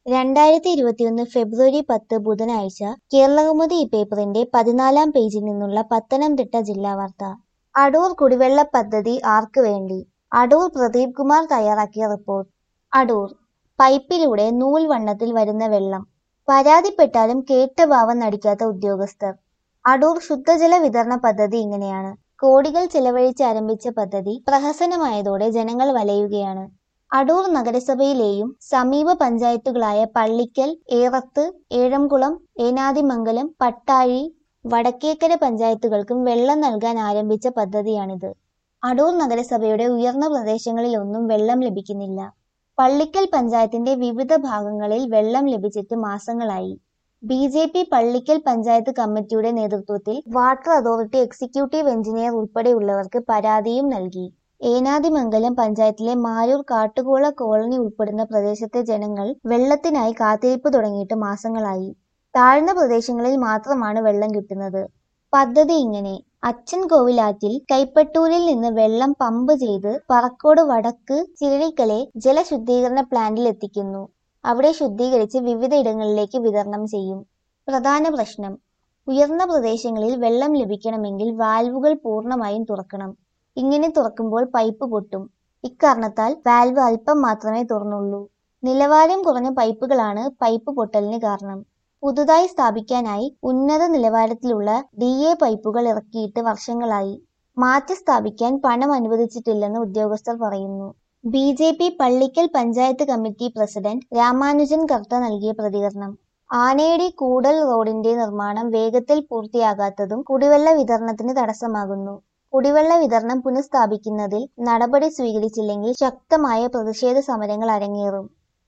രണ്ടായിരത്തി ഇരുപത്തിയൊന്ന് ഫെബ്രുവരി പത്ത് ബുധനാഴ്ച കേരളകൗമുദി ഈ പേപ്പറിന്റെ പതിനാലാം പേജിൽ നിന്നുള്ള പത്തനംതിട്ട ജില്ലാ വാർത്ത അടൂർ കുടിവെള്ള പദ്ധതി ആർക്ക് വേണ്ടി അടൂർ പ്രദീപ് കുമാർ തയ്യാറാക്കിയ റിപ്പോർട്ട് അടൂർ പൈപ്പിലൂടെ നൂൽ വണ്ണത്തിൽ വരുന്ന വെള്ളം പരാതിപ്പെട്ടാലും കേട്ട ഭാവം നടിക്കാത്ത ഉദ്യോഗസ്ഥർ അടൂർ ശുദ്ധജല വിതരണ പദ്ധതി ഇങ്ങനെയാണ് കോടികൾ ചെലവഴിച്ച് ആരംഭിച്ച പദ്ധതി പ്രഹസനമായതോടെ ജനങ്ങൾ വലയുകയാണ് അടൂർ നഗരസഭയിലെയും സമീപ പഞ്ചായത്തുകളായ പള്ളിക്കൽ ഏറത്ത് ഏഴംകുളം ഏനാദിമംഗലം പട്ടാഴി വടക്കേക്കര പഞ്ചായത്തുകൾക്കും വെള്ളം നൽകാൻ ആരംഭിച്ച പദ്ധതിയാണിത് അടൂർ നഗരസഭയുടെ ഉയർന്ന പ്രദേശങ്ങളിലൊന്നും വെള്ളം ലഭിക്കുന്നില്ല പള്ളിക്കൽ പഞ്ചായത്തിന്റെ വിവിധ ഭാഗങ്ങളിൽ വെള്ളം ലഭിച്ചിട്ട് മാസങ്ങളായി B J P Pallikkal panchayat കമ്മിറ്റിയുടെ നേതൃത്വത്തിൽ വാട്ടർ അതോറിറ്റി എക്സിക്യൂട്ടീവ് എഞ്ചിനീയർ ഉൾപ്പെടെയുള്ളവർക്ക് പരാതിയും നൽകി ഏനാദിമംഗലം പഞ്ചായത്തിലെ മാരൂർ കാട്ടുകോള കോളനി ഉൾപ്പെടുന്ന പ്രദേശത്തെ ജനങ്ങൾ വെള്ളത്തിനായി കാത്തിരിപ്പ് തുടങ്ങിയിട്ട് മാസങ്ങളായി താഴ്ന്ന പ്രദേശങ്ങളിൽ മാത്രമാണ് വെള്ളം കിട്ടുന്നത് പദ്ധതി ഇങ്ങനെ അച്ഛൻ കോവിലാറ്റിൽ കൈപ്പട്ടൂരിൽ നിന്ന് വെള്ളം പമ്പ് ചെയ്ത് പറക്കോട് വടക്ക് ചിരളിക്കലെ ജലശുദ്ധീകരണ പ്ലാന്റിൽ എത്തിക്കുന്നു അവിടെ ശുദ്ധീകരിച്ച് വിവിധ ഇടങ്ങളിലേക്ക് വിതരണം ചെയ്യും പ്രധാന പ്രശ്നം ഉയർന്ന പ്രദേശങ്ങളിൽ വെള്ളം ലഭിക്കണമെങ്കിൽ വാൽവുകൾ പൂർണ്ണമായും തുറക്കണം ഇങ്ങനെ തുറക്കുമ്പോൾ പൈപ്പ് പൊട്ടും ഇക്കാരണത്താൽ വാൽവ് അല്പം മാത്രമേ തുറന്നുള്ളൂ നിലവാരം കുറഞ്ഞ പൈപ്പുകളാണ് പൈപ്പ് പൊട്ടലിന് കാരണം പുതുതായി സ്ഥാപിക്കാനായി ഉന്നത നിലവാരത്തിലുള്ള ഡി എ പൈപ്പുകൾ ഇറക്കിയിട്ട് വർഷങ്ങളായി മാറ്റി സ്ഥാപിക്കാൻ പണം അനുവദിച്ചിട്ടില്ലെന്ന് ഉദ്യോഗസ്ഥർ പറയുന്നു B J P Pallikkal panchayat committee president Ramanujan Kartha നൽകിയ പ്രതികരണം ആനയടി കൂടൽ റോഡിന്റെ നിർമ്മാണം വേഗത്തിൽ പൂർത്തിയാകാത്തതും കുടിവെള്ള വിതരണത്തിന് തടസ്സമാകുന്നു കുടിവെള്ള വിതരണം പുനഃസ്ഥാപിക്കുന്നതിൽ നടപടി സ്വീകരിച്ചില്ലെങ്കിൽ ശക്തമായ പ്രതിഷേധ സമരങ്ങൾ അരങ്ങേറും